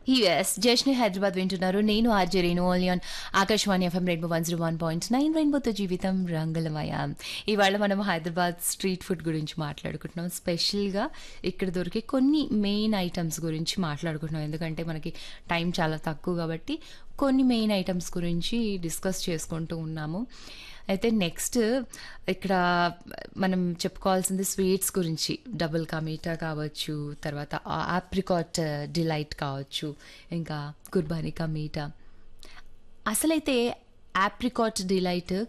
yes జష్ని Hyderabad వింటున్నారు నేను RJ Renu ఓలియాన్ Akashvani FM rainbow one zero one point nine రెయిన్బోతో జీవితం రంగులమయ ఇవాళ మనం హైదరాబాద్ స్ట్రీట్ ఫుడ్ గురించి మాట్లాడుకుంటున్నాం స్పెషల్గా ఇక్కడ దొరికే కొన్ని మెయిన్ ఐటమ్స్ గురించి మాట్లాడుకుంటున్నాం ఎందుకంటే మనకి టైం చాలా తక్కువ కాబట్టి కొన్ని మెయిన్ ఐటమ్స్ గురించి డిస్కస్ చేసుకుంటూ ఉన్నాము అయితే నెక్స్ట్ ఇక్కడ మనం చెప్పుకోవాల్సింది స్వీట్స్ గురించి డబుల్ కా మీఠా కావచ్చు తర్వాత ఆప్రికాట్ డిలైట్ కావచ్చు ఇంకా కుర్బానీ కా మీఠా అసలైతే ఆప్రికాట్ డిలైట్